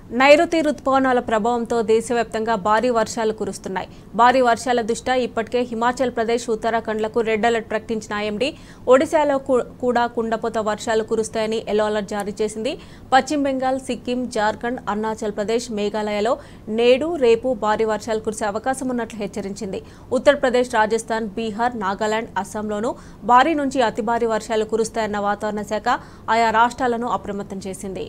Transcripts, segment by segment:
నైరుతి రుతుపవనాల ప్రభావంతో దేశవ్యాప్తంగా భారీ వర్షాలు కురుస్తున్నాయి భారీ వర్షాల దృష్ట్యా ఇప్పటికే హిమాచల్ ప్రదేశ్ ఉత్తరాఖండ్లకు రెడ్ అలర్ట్ ప్రకటించిన ఐఎండీ ఒడిశాలో కూ- కూడా కుండపోత వర్షాలు కురుస్తాయని ఎల్లో అలర్ట్ జారీ చేసింది పశ్చిమ బెంగాల్ సిక్కిం జార్ఖండ్ అరుణాచల్ ప్రదేశ్ మేఘాలయలో నేడు రేపు భారీ వర్షాలు కురిసే అవకాశం ఉన్నట్లు హెచ్చరించింది ఉత్తరప్రదేశ్ రాజస్థాన్ బీహార్ నాగాలాండ్ అస్సాంలోనూ భారీ నుంచి అతి భారీ వర్షాలు కురుస్తాయన్న వాతావరణ శాఖ ఆయా రాష్ట్రాలను అప్రమత్తం చేసింది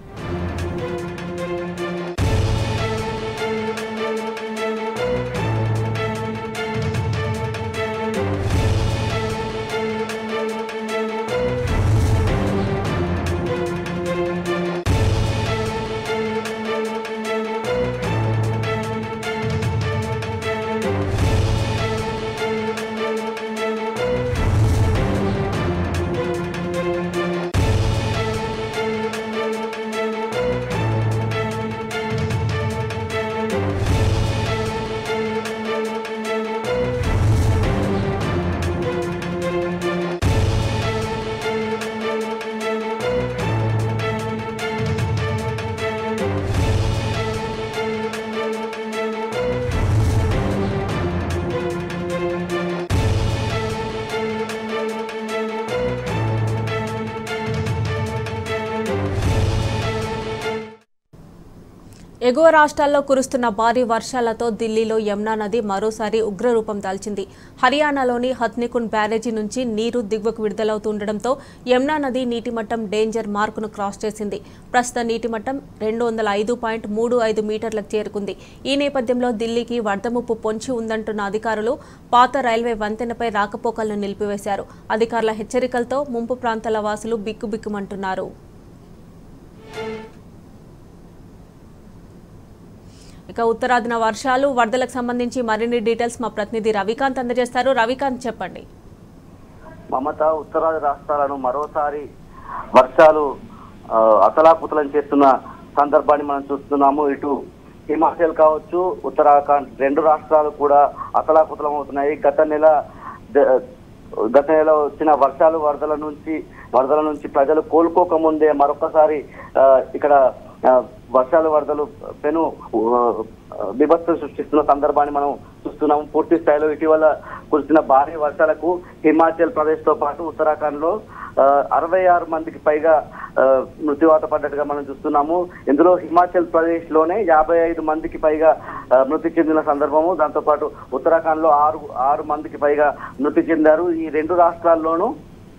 ఎగువ రాష్ట్రాల్లో కురుస్తున్న భారీ వర్షాలతో ఢిల్లీలో యమునా నది మరోసారి ఉగ్రరూపం దాల్చింది హర్యానాలోని హత్నికుండ్ బ్యారేజీ నుంచి నీరు దిగువకు విడుదలవుతుండటంతో యమునా నది నీటి మట్టం డేంజర్ మార్కును క్రాస్ చేసింది ప్రస్తుత నీటి మట్టం రెండు వందల ఐదు పాయింట్ మూడు ఐదు మీటర్లకు చేరుకుంది ఈ నేపథ్యంలో ఢిల్లీకి వరద ముప్పు పొంచి ఉందంటున్న అధికారులు పాత రైల్వే వంతెనపై రాకపోకలను నిలిపివేశారు అధికారుల హెచ్చరికలతో ముంపు ప్రాంతాల వాసులు బిక్కుబిక్కుమంటున్నారు ఇక ఉత్తరాదిన వర్షాలు వరదలకు సంబంధించి మరిన్ని డీటెయిల్స్ మా ప్రతినిధి రవికాంత్ అందజేస్తారు రవికాంత్ చెప్పండి మమత ఉత్తరాది రాష్ట్రాలను మరోసారి వర్షాలు ఆ, అతలాకుతలం చేస్తున్న సందర్భాన్ని మనం చూస్తున్నాము ఇటు హిమాచల్ కావచ్చు ఉత్తరాఖండ్ రెండు రాష్ట్రాలు కూడా అతలాకుతలం అవుతున్నాయి గత నెల ద- గత నెల వచ్చిన వర్షాలు వరదల నుంచి వరదల నుంచి ప్రజలు కోలుకోకముందే మరొకసారి ఆ, ఇక్కడ ఆ, వర్షాలు వరదలు పెను ఆ, విభత్సం సృష్టిస్తున్న సందర్భాన్ని మనం చూస్తున్నాము పూర్తి స్థాయిలో ఇటీవల కురిసిన భారీ వర్షాలకు హిమాచల్ ప్రదేశ్ తో పాటు ఉత్తరాఖండ్ లో అరవై ఆరు మందికి పైగా ఆ, మృత్యువాత పడ్డట్టుగా మనం చూస్తున్నాము ఇందులో హిమాచల్ ప్రదేశ్ లోనే యాభై ఐదు మందికి పైగా ఆ, మృతి చెందిన సందర్భము దాంతో పాటు ఉత్తరాఖండ్ లో ఆరు ఆరు మందికి పైగా మృతి చెందారు ఈ రెండు రాష్ట్రాల్లోనూ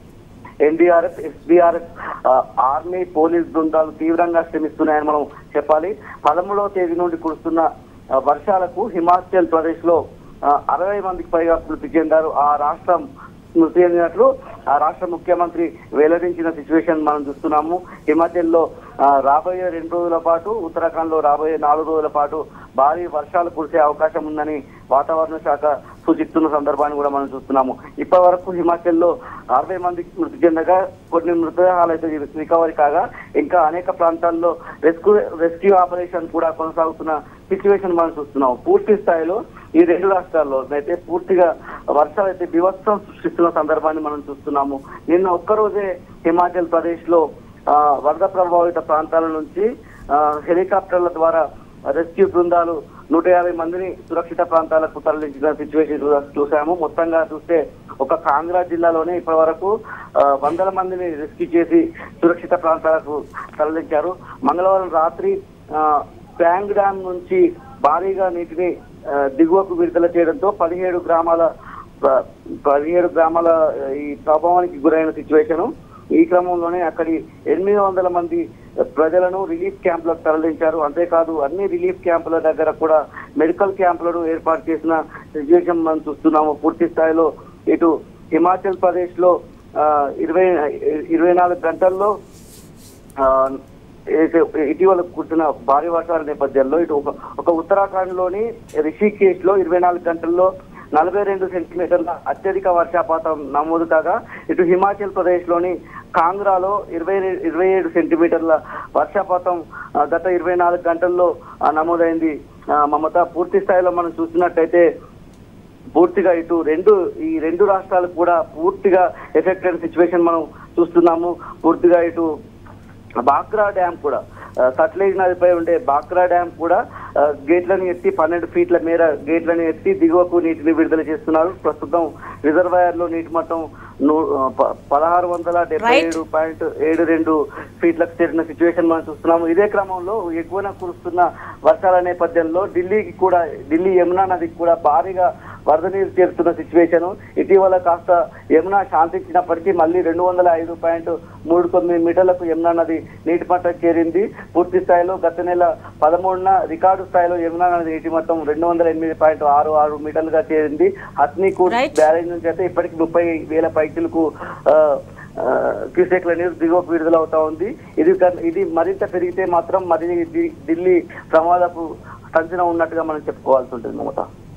ఎన్డీఆర్ఎఫ్ ఎస్బీఆర్ఎఫ్ ఆర్మీ పోలీస్ బృందాలు తీవ్రంగా శ్రమిస్తున్నాయని మనం చెప్పాలి పదమూడవ తేదీ నుండి కురుస్తున్న ఆ, వర్షాలకు హిమాచల్ ప్రదేశ్ లో అరవై మందికి పైగా మృతి చెందారు ఆ రాష్ట్రం మృతి చెందినట్లు ఆ రాష్ట్ర ముఖ్యమంత్రి వెల్లడించిన సిచ్యువేషన్ మనం చూస్తున్నాము హిమాచల్ లో ఆ, రాబోయే రెండు రోజుల పాటు ఉత్తరాఖండ్ లో రాబోయే నాలుగు రోజుల పాటు భారీ వర్షాలు కురిసే అవకాశం ఉందని వాతావరణ శాఖ సూచిస్తున్న సందర్భాన్ని కూడా మనం చూస్తున్నాము ఇప్పటి వరకు హిమాచల్లో అరవై మందికి మృతి చెందగా కొన్ని మృతదేహాలు అయితే రికవరీ కాగా ఇంకా అనేక ప్రాంతాల్లో రెస్క్యూ రెస్క్యూ ఆపరేషన్ కూడా కొనసాగుతున్న సిచ్యువేషన్ మనం చూస్తున్నాం పూర్తి స్థాయిలో ఈ రెండు రాష్ట్రాల్లో అయితే పూర్తిగా వర్షాలు అయితే బివత్సం సృష్టిస్తున్న సందర్భాన్ని మనం చూస్తున్నాము నిన్న ఒక్కరోజే హిమాచల్ ప్రదేశ్ లో ఆ, వరద ప్రభావిత ప్రాంతాల నుంచి ఆ, హెలికాప్టర్ల ద్వారా రెస్క్యూ బృందాలు నూట యాభై మందిని సురక్షిత ప్రాంతాలకు తరలించిన సిచ్యువేషన్ చూసాము మొత్తంగా చూస్తే ఒక కాంగ్రా జిల్లాలోనే ఇప్పటి వరకు ఆ, వందల మందిని రెస్క్యూ చేసి సురక్షిత ప్రాంతాలకు తరలించారు మంగళవారం రాత్రి ఆ, ప్యాంగ్ డ్యామ్ నుంచి భారీగా నీటిని ఆ, దిగువకు విడుదల చేయడంతో పదిహేడు గ్రామాల ప- పదిహేడు గ్రామాల ఆ, ఈ ప్రభావానికి గురైన సిచ్యువేషన్ ఈ క్రమంలోనే అక్కడి ఎనిమిది వందల మంది ప్రజలను రిలీఫ్ క్యాంపులకు తరలించారు అంతేకాదు అన్ని రిలీఫ్ క్యాంపుల దగ్గర కూడా మెడికల్ క్యాంపులను ఏర్పాటు చేసిన సిచ్యువేషన్ మనం చూస్తున్నాము పూర్తి స్థాయిలో ఇటు హిమాచల్ ప్రదేశ్ లో ఆ, ఇరవై ఇరవై నాలుగు గంటల్లో ఆ, ఏదైతే ఇటీవల కురిసిన భారీ వర్షాల నేపథ్యంలో ఇటు ఒక ఒక ఉత్తరాఖండ్ లోని రిషికేష్ లో ఇరవై నాలుగు గంటల్లో నలభై రెండు సెంటీమీటర్ల అత్యధిక వర్షపాతం నమోదు కాగా ఇటు హిమాచల్ ప్రదేశ్ లోని కాంగ్రాలో ఇరవై ఇరవై ఏడు సెంటీమీటర్ల వర్షపాతం ఆ, గత ఇరవై నాలుగు గంటల్లో ఆ, నమోదైంది ఆ, మమత పూర్తి స్థాయిలో మనం చూసినట్టయితే పూర్తిగా ఇటు రెండు ఈ రెండు రాష్ట్రాలు కూడా పూర్తిగా ఎఫెక్టెడ్ సిచ్యువేషన్ మనం చూస్తున్నాము పూర్తిగా ఇటు బాక్రా డ్యామ్ కూడా ఆ, సట్లెజ్ నదిపై ఉండే బాక్రా డ్యామ్ కూడా ఆ, గేట్లను ఎత్తి పన్నెండు ఫీట్ల మేర గేట్లను ఎత్తి దిగువకు నీటిని విడుదల చేస్తున్నారు ప్రస్తుతం రిజర్వాయర్ లో నీటి మట్టం నూ- ఆ, ప- పదహారు వందల డెబ్బై Right. ఏడు పాయింట్ ఏడు రెండు ఫీట్లకు చేరిన సిచ్యువేషన్ మనం చూస్తున్నాము ఇదే క్రమంలో ఎక్కువన కురుస్తున్న వర్షాల నేపథ్యంలో ఢిల్లీకి కూడా ఢిల్లీ యమునా నదికి కూడా భారీగా వరద నీరు చేరుతున్న సిచ్యువేషన్ ఇటీవల కాస్త యమునా శాంతించినప్పటికీ మళ్ళీ రెండు వందల ఐదు పాయింట్ మూడు తొమ్మిది మీటర్లకు యమునా నది నీటి మట్టం చేరింది పూర్తి స్థాయిలో గత నెల పదమూడున రికార్డు స్థాయిలో యమునా నది నీటి మట్టం రెండు వందల ఎనిమిది పాయింట్ ఆరు ఆరు మీటర్లుగా చేరింది హత్నీకూర్ Right. బ్యారేజ్ నుంచి అయితే ఇప్పటికి ముప్పై వేల పైచులకు ఆ, ఆ, క్యూసెక్ల నీరు దిగువకు విడుదల అవుతా ఉంది ఇది కన్- ఇది మరింత పెరిగితే మాత్రం మరి ఢి- ఢిల్లీ ప్రమాదపు సంచన ఉన్నట్టుగా మనం చెప్పుకోవాల్సి ఉంటుంది మమత